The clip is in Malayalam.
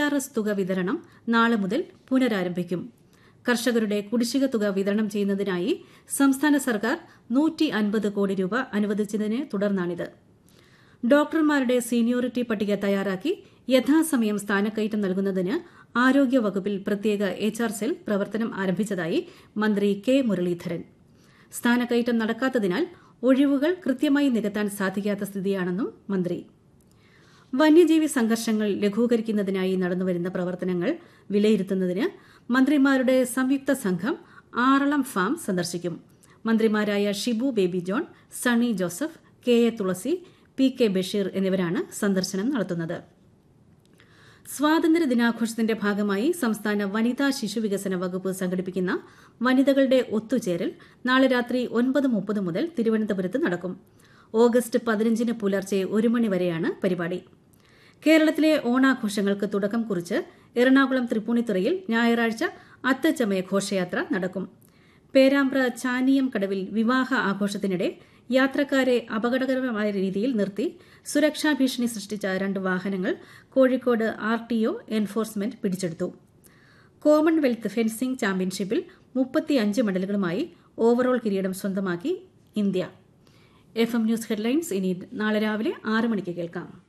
ആർ എസ് തുക വിതരണം നാളെ മുതൽ പുനരാരംഭിക്കും കർഷകരുടെ കുടിശ്ശിക തുക വിതരണം ചെയ്യുന്നതിനായി സംസ്ഥാന സർക്കാർ നൂറ്റി അൻപത് കോടി രൂപ അനുവദിച്ചതിനെ തുടർന്നാണിത് ഡോക്ടർമാരുടെ സീനിയോറിറ്റി പട്ടിക തയ്യാറാക്കി യഥാസമയം സ്ഥാനക്കയറ്റം നൽകുന്നതിന് ആരോഗ്യവകുപ്പിൽ പ്രത്യേക എച്ച് ആർ സെൽ പ്രവർത്തനം ആരംഭിച്ചതായി മന്ത്രി കെ മുരളീധരൻ സ്ഥാനക്കയറ്റം നടക്കാത്തതിനാൽ ഒഴിവുകൾ കൃത്യമായി നികത്താൻ സാധിക്കാത്ത സ്ഥിതിയാണെന്നും മന്ത്രി വന്യജീവി സംഘർഷങ്ങൾ ലഘൂകരിക്കുന്നതിനായി നടന്നുവരുന്ന പ്രവർത്തനങ്ങൾ വിലയിരുത്തുന്നതിന് മന്ത്രിമാരുടെ സംയുക്ത സംഘം ആറളം ഫാം സന്ദർശിക്കും മന്ത്രിമാരായ Shibu Baby John Sunny Joseph K A Thulasi P K Basheer എന്നിവരാണ് സന്ദർശനം നടത്തുന്നത് സ്വാതന്ത്ര്യ ദിനാഘോഷത്തിന്റെ ഭാഗമായി സംസ്ഥാന വനിതാ ശിശു വികസന വകുപ്പ് സംഘടിപ്പിക്കുന്ന വനിതകളുടെ ഒത്തുചേരൽ നാളെ രാത്രി ഒൻപത് മുപ്പത് മുതൽ തിരുവനന്തപുരത്ത് നടക്കും ഓഗസ്റ്റ് പതിനഞ്ചിന് പുലർച്ചെ ഒരു മണിവരെയാണ് പരിപാടി കേരളത്തിലെ ഓണാഘോഷങ്ങൾക്ക് തുടക്കം കുറിച്ച് എറണാകുളം തൃപ്പൂണിത്തുറയിൽ ഞായറാഴ്ച അത്തച്ചമയ ഘോഷയാത്ര നടക്കും പേരാമ്പ്ര ചാനിയം കടവിൽ വിവാഹ ആഘോഷത്തിനിടെ യാത്രക്കാരെ അപകടകരമായ രീതിയിൽ നിർത്തി സുരക്ഷാ ഭീഷണി സൃഷ്ടിച്ച രണ്ട് വാഹനങ്ങൾ Kozhikode R T O enforcement പിടിച്ചെടുത്തു കോമൺവെൽത്ത് ഫെൻസിംഗ് ചാമ്പ്യൻഷിപ്പിൽ മുപ്പത്തിയഞ്ച് മെഡലുകളുമായി ഓവറോൾ കിരീടം സ്വന്തമാക്കി India F M news headlines ഇനി നാളെ രാവിലെ ആറ് മണിക്ക് കേൾക്കാം